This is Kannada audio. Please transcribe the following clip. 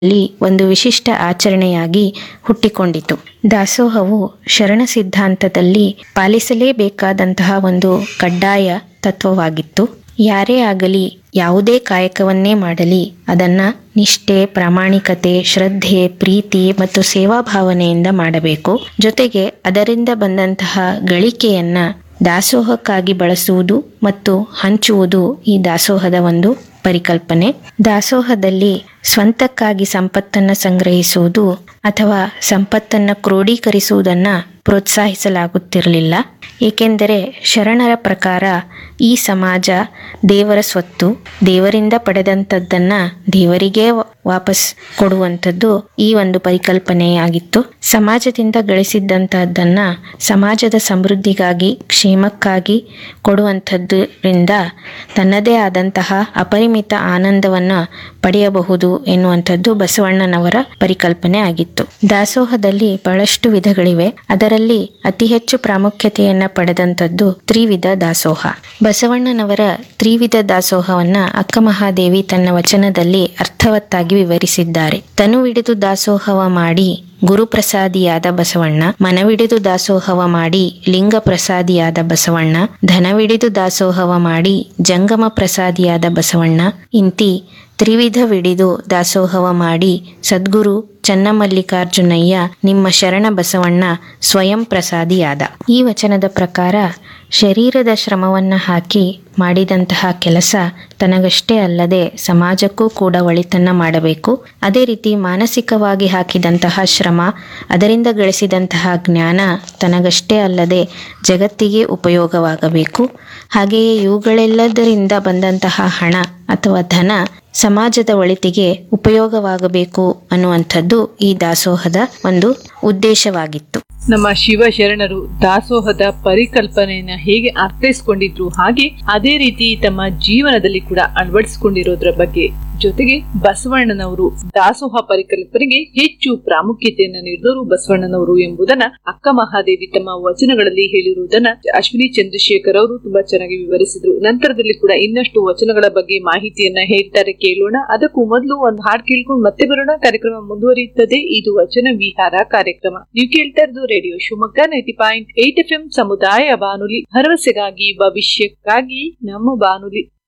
ಅಲ್ಲಿ ಒಂದು ವಿಶಿಷ್ಟ ಆಚರಣೆಯಾಗಿ ಹುಟ್ಟಿಕೊಂಡಿತು ದಾಸೋಹವು ಶರಣ ಸಿದ್ಧಾಂತದಲ್ಲಿ ಪಾಲಿಸಲೇಬೇಕಾದಂತಹ ಒಂದು ಕಡ್ಡಾಯ ತತ್ವವಾಗಿತ್ತು ಯಾರೇ ಆಗಲಿ ಯಾವುದೇ ಕಾಯಕವನ್ನೇ ಮಾಡಲಿ ಅದನ್ನ ನಿಷ್ಠೆ ಪ್ರಾಮಾಣಿಕತೆ ಶ್ರದ್ಧೆ ಪ್ರೀತಿ ಮತ್ತು ಸೇವಾ ಭಾವನೆಯಿಂದ ಮಾಡಬೇಕು ಜೊತೆಗೆ ಅದರಿಂದ ಬಂದಂತಹ ಗಳಿಕೆಯನ್ನ ದಾಸೋಹಕ್ಕಾಗಿ ಬಳಸುವುದು ಮತ್ತು ಹಂಚುವುದು ಈ ದಾಸೋಹದ ಒಂದು ಪರಿಕಲ್ಪನೆ ದಾಸೋಹದಲ್ಲಿ ಸ್ವಂತಕ್ಕಾಗಿ ಸಂಪತ್ತನ್ನು ಸಂಗ್ರಹಿಸುವುದು ಅಥವಾ ಸಂಪತ್ತನ್ನು ಕ್ರೋಢೀಕರಿಸುವುದನ್ನ ಪ್ರೋತ್ಸಾಹಿಸಲಾಗುತ್ತಿರಲಿಲ್ಲ ಏಕೆಂದರೆ ಶರಣರ ಪ್ರಕಾರ ಈ ಸಮಾಜ ದೇವರ ಸ್ವತ್ತು ದೇವರಿಂದ ಪಡೆದಂಥದ್ದನ್ನ ದೇವರಿಗೇ ವ- ವಾಪಸ್ ಕೊಡುವಂಥದ್ದು ಈ ಒಂದು ಪರಿಕಲ್ಪನೆಯಾಗಿತ್ತು ಸಮಾಜದಿಂದ ಗಳಿಸಿದ್ದಂತಹದ್ದನ್ನ ಸಮಾಜದ ಸಮೃದ್ಧಿಗಾಗಿ ಕ್ಷೇಮಕ್ಕಾಗಿ ಕೊಡುವಂಥದ್ದರಿಂದ ತನ್ನದೇ ಆದಂತಹ ಅಪರಿಮಿತ ಆನಂದವನ್ನ ಪಡೆಯಬಹುದು ಎನ್ನುವಂಥದ್ದು ಬಸವಣ್ಣನವರ ಪರಿಕಲ್ಪನೆ ಆಗಿತ್ತು ದಾಸೋಹದಲ್ಲಿ ಬಹಳಷ್ಟು ವಿಧಗಳಿವೆ ಅದರಲ್ಲಿ ಅತಿ ಹೆಚ್ಚು ಪ್ರಾಮುಖ್ಯತೆಯನ್ನ ಪಡೆದಂಥದ್ದು ತ್ರಿವಿಧ ದಾಸೋಹ ಬಸವಣ್ಣನವರ ತ್ರಿವಿಧ ದಾಸೋಹವನ್ನ ಅಕ್ಕ ಮಹಾದೇವಿ ತನ್ನ ವಚನದಲ್ಲಿ ಅರ್ಥವತ್ತಾಗಿ ವಿವರಿಸಿದ್ದಾರೆ ತನುವಿಡಿದು ದಾಸೋಹವ ಮಾಡಿ ಗುರುಪ್ರಸಾದಿಯಾದ ಬಸವಣ್ಣ ಮನವಿಡಿದು ದಾಸೋಹವ ಮಾಡಿ ಲಿಂಗ ಪ್ರಸಾದಿಯಾದ ಬಸವಣ್ಣ ಧನವಿಡಿದು ದಾಸೋಹವ ಮಾಡಿ ಜಂಗಮ ಪ್ರಸಾದಿಯಾದ ಬಸವಣ್ಣ ಇಂತಿ ತ್ರಿವಿಧವಿಡಿದು ದಾಸೋಹವ ಮಾಡಿ ಸದ್ಗುರು ಚನ್ನಮಲ್ಲಿಕಾರ್ಜುನಯ್ಯ ನಿಮ್ಮ ಶರಣ ಬಸವಣ್ಣ ಸ್ವಯಂ ಪ್ರಸಾದಿಯಾದ ಈ ವಚನದ ಪ್ರಕಾರ ಶರೀರದ ಶ್ರಮವನ್ನ ಹಾಕಿ ಮಾಡಿದಂತಹ ಕೆಲಸ ತನಗಷ್ಟೇ ಅಲ್ಲದೆ ಸಮಾಜಕ್ಕೂ ಕೂಡ ಒಳಿತನ್ನ ಮಾಡಬೇಕು ಅದೇ ರೀತಿ ಮಾನಸಿಕವಾಗಿ ಹಾಕಿದಂತಹ ಶ್ರಮ ಅದರಿಂದ ಗಳಿಸಿದಂತಹ ಜ್ಞಾನ ತನಗಷ್ಟೇ ಅಲ್ಲದೆ ಜಗತ್ತಿಗೆ ಉಪಯೋಗವಾಗಬೇಕು ಹಾಗೆಯೇ ಇವುಗಳೆಲ್ಲದರಿಂದ ಬಂದಂತಹ ಹಣ ಅಥವಾ ಧನ ಸಮಾಜದ ಒಳಿತಿಗೆ ಉಪಯೋಗವಾಗಬೇಕು ಅನ್ನುವಂಥದ್ದು ಈ ದಾಸೋಹದ ಒಂದು ಉದ್ದೇಶವಾಗಿತ್ತು ನಮ್ಮ ಶಿವಶರಣರು ದಾಸೋಹದ ಪರಿಕಲ್ಪನೆಯನ್ನ ಹೇಗೆ ಅರ್ಥೈಸ್ಕೊಂಡಿದ್ರು ಹಾಗೆ ಅದೇ ರೀತಿ ತಮ್ಮ ಜೀವನದಲ್ಲಿ ಕೂಡ ಅಳವಡಿಸಿಕೊಂಡಿರೋದ್ರ ಬಗ್ಗೆ ಜೊತೆಗೆ ಬಸವಣ್ಣನವರು ದಾಸೋಹ ಪರಿಕಲ್ಪನೆಗೆ ಹೆಚ್ಚು ಪ್ರಾಮುಖ್ಯತೆಯನ್ನ ನೀಡಿದವರು ಬಸವಣ್ಣನವರು ಎಂಬುದನ್ನ ಅಕ್ಕ ಮಹಾದೇವಿ ತಮ್ಮ ವಚನಗಳಲ್ಲಿ ಹೇಳಿರುವುದನ್ನ ಅಶ್ವಿನಿ ಚಂದ್ರಶೇಖರ್ ಅವರು ತುಂಬಾ ಚೆನ್ನಾಗಿ ವಿವರಿಸಿದ್ರು ನಂತರದಲ್ಲಿ ಕೂಡ ಇನ್ನಷ್ಟು ವಚನಗಳ ಬಗ್ಗೆ ಮಾಹಿತಿಯನ್ನ ಹೇಳ್ತಾರೆ ಕೇಳೋಣ ಅದಕ್ಕೂ ಮೊದಲು ಒಂದು ಹಾಡು ಕೇಳ್ಕೊಂಡು ಮತ್ತೆ ಬರೋಣ ಕಾರ್ಯಕ್ರಮ ಮುಂದುವರಿಯುತ್ತದೆ ಇದು ವಚನ ವಿಹಾರ ಕಾರ್ಯಕ್ರಮ ನೀವು ಕೇಳ್ತಾ ಇರೋದು radio Shivamogga ninety point eight F M ಸಮುದಾಯ ಬಾನುಲಿ ಭರವಸೆಗಾಗಿ ಭವಿಷ್ಯಕ್ಕಾಗಿ ನಮ್ಮ ಬಾನುಲಿ